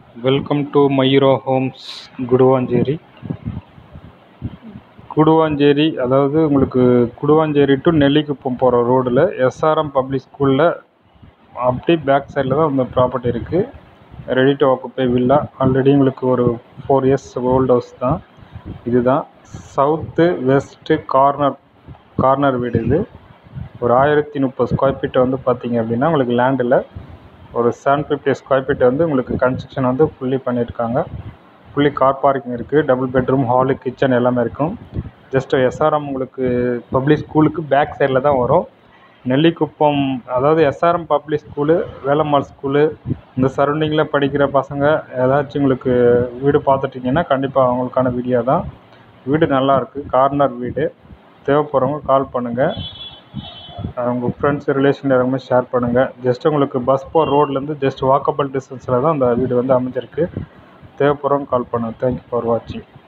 welcome to Mayura homes Guduvancheri Guduvancheri அதாவது உங்களுக்கு Guduvancheri to Nellikuppam போகிற ரோடில் எஸ்ஆர்எம் பப்ளிக் ஸ்கூலில் அப்படியே பேக் சைடில் தான் இந்த ப்ராப்பர்ட்டி இருக்குது ready to occupy villa already உங்களுக்கு ஒரு ஃபோர் இயர்ஸ் ஓல்ட் ஹவுஸ் தான் இதுதான் சவுத்து வெஸ்ட்டு கார்னர் கார்னர் வீடு இது ஒரு ஆயிரத்தி முப்பது ஸ்கொயர் ஃபீட் வந்து பார்த்தீங்க அப்படின்னா உங்களுக்கு லேண்டில் ஒரு செவன் ஃபிஃப்டி ஸ்கொயர் ஃபீட் வந்து உங்களுக்கு கன்ஸ்ட்ரக்ஷன் வந்து ஃபுல்லி பண்ணியிருக்காங்க ஃபுல்லி கார் பார்க்கிங் இருக்குது டபுள் பெட்ரூம் ஹாலு கிச்சன் எல்லாமே இருக்கும் ஜஸ்ட் எஸ்ஆர்எம் உங்களுக்கு பப்ளிக் ஸ்கூலுக்கு பேக் சைடில் தான் வரும் நெல்லிக்குப்பம் அதாவது SRM public school Velammal school இந்த சரௌண்டிங்கில் படிக்கிற பசங்க ஏதாச்சும் உங்களுக்கு வீடு பார்த்துட்டீங்கன்னா கண்டிப்பாக அவங்களுக்கான வீடியோ தான் வீடு நல்லா இருக்குது கார்னர் வீடு தேவைப்படுறவங்க கால் பண்ணுங்கள் உங்கள் ஃப்ரெண்ட்ஸ் ரிலேஷன் எல்லாருமே ஷேர் பண்ணுங்கள் ஜஸ்ட் உங்களுக்கு பஸ் போகிற ரோட்லேருந்து ஜஸ்ட் வாக்கபிள் டிஸ்டன்ஸில் தான் அந்த வீடு வந்து அமைஞ்சிருக்கு தேவைப்படுறவங்க கால் பண்ணுங்கள் தேங்க்யூ ஃபார் வாட்சிங்